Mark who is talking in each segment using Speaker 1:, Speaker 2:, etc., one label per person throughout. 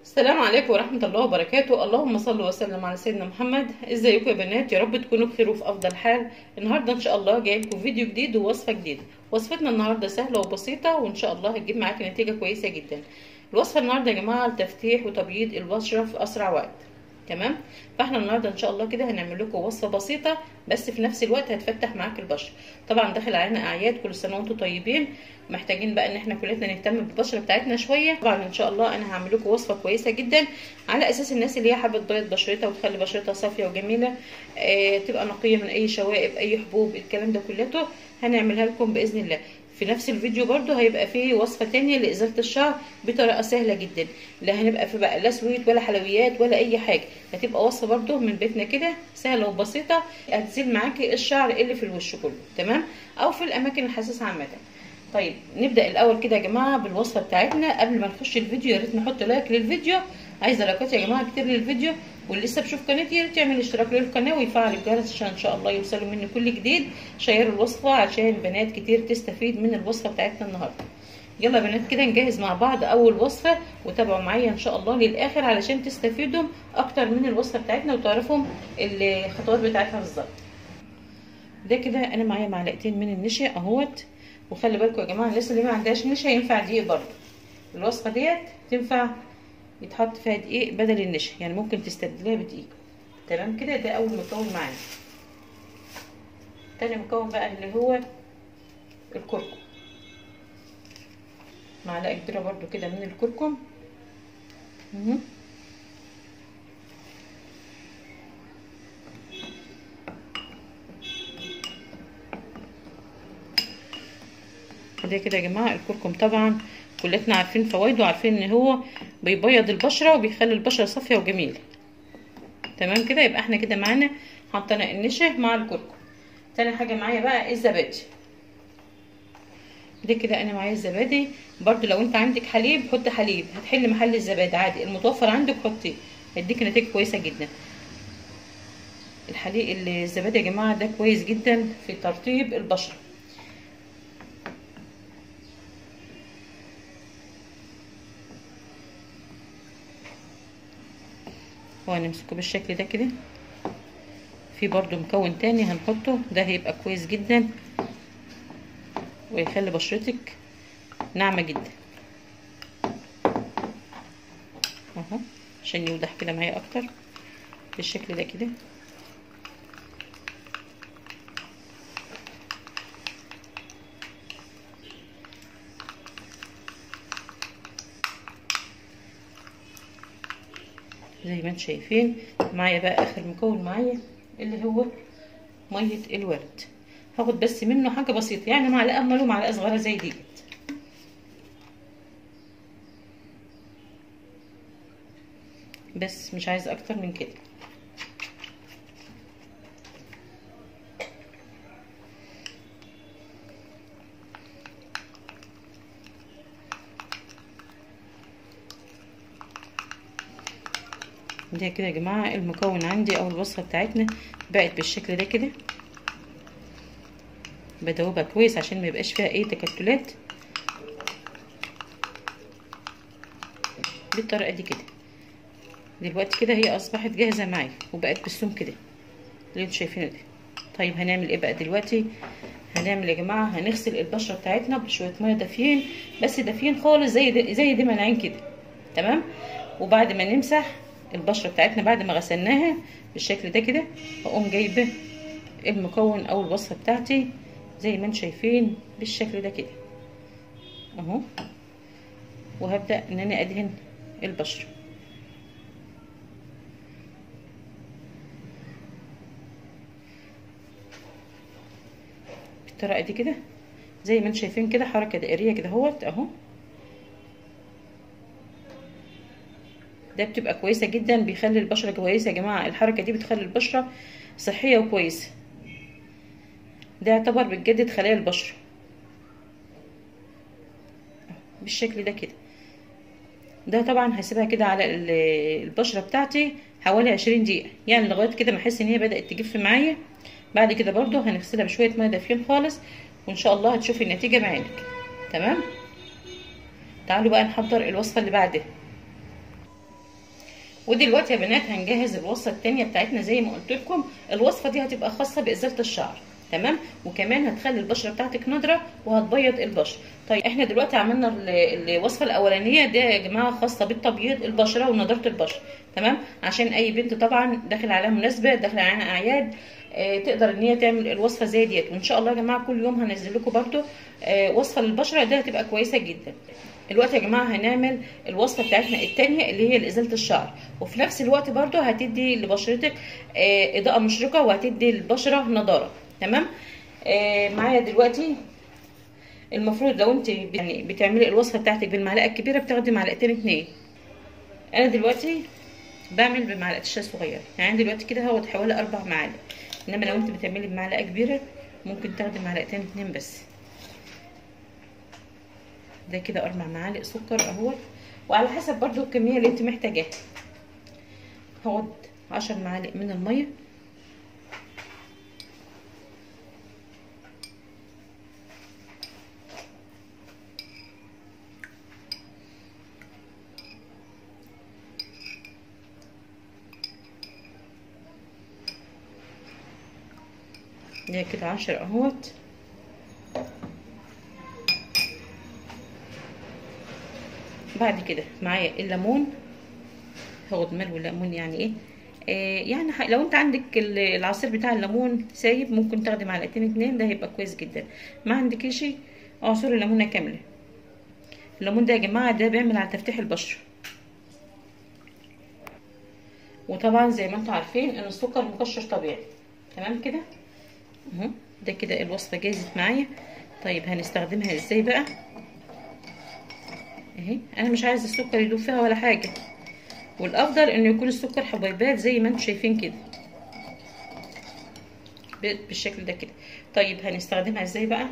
Speaker 1: السلام عليكم ورحمة الله وبركاته اللهم صل وسلم على سيدنا محمد ازيكم يا بنات يا رب تكونوا بخير وفي افضل حال النهارده ان شاء الله جاي لكم فيديو جديد ووصفة جديدة وصفتنا النهارده سهلة وبسيطة وان شاء الله هتجيب معاكي نتيجة كويسة جدا الوصفة النهارده يا جماعة لتفتيح وتبييض البشرة في اسرع وقت تمام فاحنا النهارده ان شاء الله كده هنعمل لكم وصفه بسيطه بس في نفس الوقت هتفتح معاك البشره طبعا داخل علينا اعياد كل سنه وانتم طيبين محتاجين بقى ان احنا كلنا نهتم بالبشره بتاعتنا شويه طبعا ان شاء الله انا هعمل لكم وصفه كويسه جدا على اساس الناس اللي هي حابه تبيض بشرتها وتخلي بشرتها صافيه وجميله آه تبقى نقيه من اي شوائب اي حبوب الكلام ده كلته هنعملها لكم باذن الله في نفس الفيديو برضو هيبقى فيه وصفة تانية لإزالة الشعر بطريقة سهلة جدا لا هنبقى في بقى لا سويت ولا حلويات ولا أي حاجة هتبقى وصفة برضو من بيتنا كده سهلة وبسيطة هتزيل معاكي الشعر اللي في الوش كله تمام أو في الأماكن الحساسة عامة طيب نبدأ الأول كده يا جماعة بالوصفة بتاعتنا قبل ما نخش الفيديو يا ريت نحط لايك للفيديو عايزة لايكات يا جماعة كتير للفيديو واللي لسه بشوف قناتي يا ريت يعمل اشتراك للقناه ويفعل الجرس عشان ان شاء الله يوصلوا مني كل جديد شيروا الوصفه عشان بنات كتير تستفيد من الوصفه بتاعتنا النهارده يلا بنات كده نجهز مع بعض اول وصفه وتابعوا معايا ان شاء الله للاخر علشان تستفيدوا اكتر من الوصفه بتاعتنا وتعرفوا الخطوات بتاعتها بالظبط ده كده انا معايا معلقتين من النشا اهوت وخلي بالكم يا جماعه الناس اللي ما عندهاش نشا ينفع دقيق برضه الوصفه ديت تنفع يتحط فيها دقيق بدل النشا يعني ممكن تستبدليها بدقيق تمام كده ده اول مكون معانا تاني مكون بقى اللي هو الكركم معلقه كبيره برضو كده من الكركم ده كده يا جماعه الكركم طبعا كلنا عارفين فوائده وعارفين ان هو بيبيض البشره وبيخلي البشره صافيه وجميله تمام كده يبقى احنا كده معانا حطينا النشا مع الكركم تاني حاجه معايا بقى الزبادي ده كده انا معايا الزبادي برضو لو انت عندك حليب حط حليب هتحل محل الزبادي عادي المتوفر عندك حطيه هيديك نتيجه كويسه جدا الحليب الزبادي يا جماعه ده كويس جدا في ترطيب البشره وهنمسكه بالشكل ده كده في برضو مكون تاني هنحطه ده هيبقى كويس جدا ويخلي بشرتك ناعمه جدا اهو عشان يوضح كده معايا اكتر بالشكل ده كده زي ما انتم شايفين معايا بقى اخر مكون معايا اللي هو ميه الورد هاخد بس منه حاجه بسيطه يعني معلقه ماله معلقه صغيره زي دي بس مش عايزه اكتر من كده ده كده يا جماعه المكون عندي او الوصفه بتاعتنا بقت بالشكل ده كده بدوبها كويس عشان ما يبقاش فيها اي تكتلات بالطريقه دي كده دلوقتي كده هي اصبحت جاهزه معايا وبقت بالسم كده اللي انتوا شايفينه ده طيب هنعمل ايه بقى دلوقتي هنعمل يا جماعه هنغسل البشره بتاعتنا بشويه ميه دافيين بس دافيين خالص زي دي زي دي منعين كده تمام وبعد ما نمسح البشره بتاعتنا بعد ما غسلناها بالشكل ده كده اقوم جايبه المكون او الوصفه بتاعتي زي ما انتم شايفين بالشكل ده كده اهو وهبدا ان انا ادهن البشره بالطريقه دي كده زي ما انتم شايفين كده حركه دائريه كده اهوت اهو ده بتبقى كويسه جدا بيخلي البشره كويسه يا جماعه الحركه دي بتخلي البشره صحيه وكويسه ده يعتبر بتجدد خلايا البشره بالشكل ده كده ده طبعا هسيبها كده على البشره بتاعتي حوالي عشرين دقيقه يعني لغايه كده ما احس ان هي بدات تجف معايا بعد كده برضو هنغسلها بشويه ميه دافيين خالص وان شاء الله هتشوفي النتيجه بعينك تمام تعالوا بقى نحضر الوصفه اللي بعدها ودلوقتي يا بنات هنجهز الوصفه التانية بتاعتنا زي ما قلت لكم الوصفه دي هتبقى خاصه بازاله الشعر تمام وكمان هتخلي البشره بتاعتك نضره وهتبيض البشره طيب احنا دلوقتي عملنا الوصفه الاولانيه دي يا جماعه خاصه بالتبييض البشره ونضاره البشره تمام عشان اي بنت طبعا داخل عليها مناسبه داخل عليها اعياد آه تقدر ان هي تعمل الوصفه زي ديت وان شاء الله يا جماعه كل يوم هنزل لكم برده آه وصفه للبشره دي هتبقى كويسه جدا دلوقتي يا جماعه هنعمل الوصفه بتاعتنا الثانيه اللي هي لازاله الشعر وفي نفس الوقت برده هتدي لبشرتك آه اضاءه مشرقه وهتدي البشره نضاره تمام آه معايا دلوقتي المفروض لو انت يعني بتعملي الوصفه بتاعتك بالمعلقه الكبيره بتاخدي معلقتين اتنين انا دلوقتي بعمل بمعلقه الشاي الصغيره يعني دلوقتي كده هاخد حوالي اربع معالق انما لو انت بتعملي بمعلقه كبيره ممكن تاخدي معلقتين اتنين بس ده كده اربع معالق سكر اهوت وعلى حسب برضو الكميه اللي انت محتاجاها هاخد عشر معالق من الميه ده كده عشر اهوت بعد كده معايا الليمون هاخد ملو الليمون يعني ايه آه يعني لو انت عندك العصير بتاع الليمون سايب ممكن تاخدي معلقتين اتنين ده هيبقى كويس جدا ما عندكيش اعصر الليمونه كامله الليمون ده يا جماعه ده بيعمل على تفتيح البشره وطبعا زي ما انتم عارفين ان السكر مكشر طبيعي تمام كده اهو ده كده الوصفه جاهزه معايا طيب هنستخدمها ازاي بقى اهي انا مش عايزه السكر يدوب فيها ولا حاجه والافضل انه يكون السكر حبيبات زي ما انتم شايفين كده بالشكل ده كده طيب هنستخدمها ازاي بقى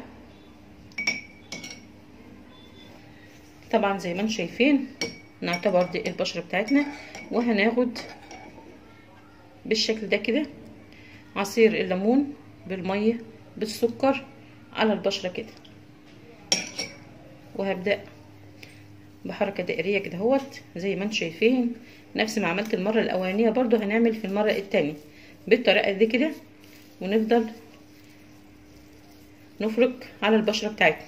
Speaker 1: طبعا زي ما انتم شايفين نعتبر دي البشره بتاعتنا وهناخد بالشكل ده كده عصير الليمون بالميه بالسكر على البشره كده وهبدا بحركه دائريه كده اهوت زي ما انتم شايفين نفس ما عملت المره الاولانيه برضو هنعمل في المره الثانيه بالطريقه دي كده ونفضل نفرك على البشره بتاعتنا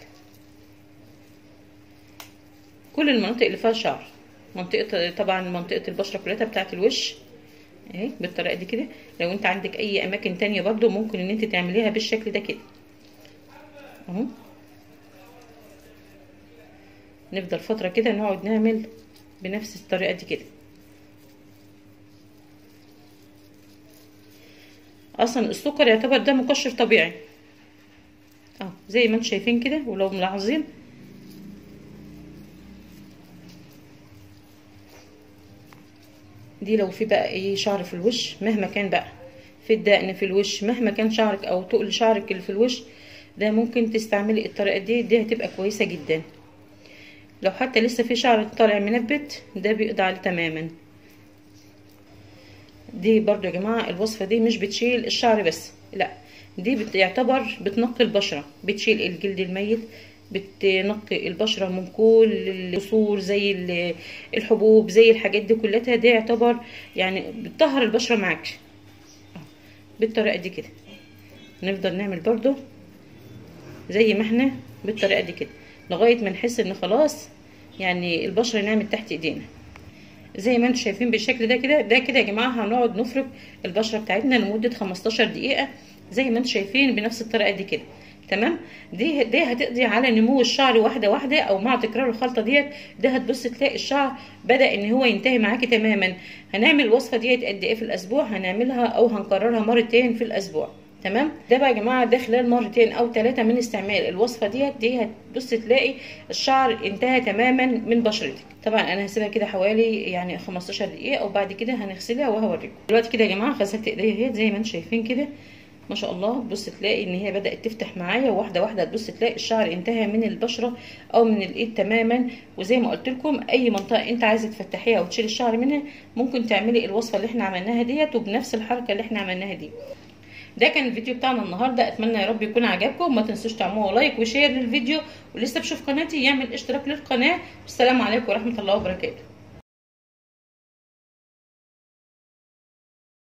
Speaker 1: كل المناطق اللي فيها شعر منطقه طبعا منطقه البشره كلها بتاعت الوش اهي بالطريقه دي كده لو انت عندك اي اماكن تانية برضو ممكن ان انت تعمليها بالشكل ده كده اهو نفضل فتره كده نقعد نعمل بنفس الطريقه دي كده اصلا السكر يعتبر ده مكشر طبيعي اه زي ما انتم شايفين كده ولو ملاحظين دي لو في بقى ايه شعر في الوش مهما كان بقى في الدقن في الوش مهما كان شعرك او تقل شعرك اللي في الوش ده ممكن تستعملي الطريقه دي دي هتبقى كويسه جدا لو حتى لسه في شعر طالع منبت ده بيقضي عليه تماما دي برضو يا جماعه الوصفه دي مش بتشيل الشعر بس لا دي بتعتبر بتنقي البشره بتشيل الجلد الميت بتنقي البشرة من كل القصور زي الحبوب زي الحاجات دي كلها دي يعتبر يعني بتطهر البشرة معاك بالطريقة دي كده نفضل نعمل برضو زي ما احنا بالطريقة دي كده لغاية ما نحس ان خلاص يعني البشرة نعمت تحت ايدينا زي ما انتم شايفين بالشكل ده كده ده كده يا جماعة هنقعد نفرك البشرة بتاعتنا لمدة 15 دقيقة زي ما انتم شايفين بنفس الطريقة دي كده تمام دي دي هتقضي على نمو الشعر واحده واحده او مع تكرار الخلطه ديت ده هتبص تلاقي الشعر بدا ان هو ينتهي معاكي تماما هنعمل الوصفه ديت قد ايه في الاسبوع هنعملها او هنكررها مرتين في الاسبوع تمام ده بقى يا جماعه ده خلال مرتين او ثلاثه من استعمال الوصفه ديت دي هتبص تلاقي الشعر انتهى تماما من بشرتك طبعا انا هسيبها كده حوالي يعني 15 دقيقه وبعد كده هنغسلها وهوريكم دلوقتي كده يا جماعه غسلت ايديا اهيت زي ما انتم شايفين كده ما شاء الله تبص تلاقي ان هي بدات تفتح معايا واحده واحده تبص تلاقي الشعر انتهى من البشره او من الايد تماما وزي ما قلت لكم اي منطقه انت عايزه تفتحيها وتشيل الشعر منها ممكن تعملي الوصفه اللي احنا عملناها ديت وبنفس الحركه اللي احنا عملناها دي ده كان الفيديو بتاعنا النهارده اتمنى يا رب يكون عجبكم ما تنسوش تعملوا لايك وشير للفيديو ولسه بشوف قناتي يعمل اشتراك للقناه والسلام عليكم ورحمه الله وبركاته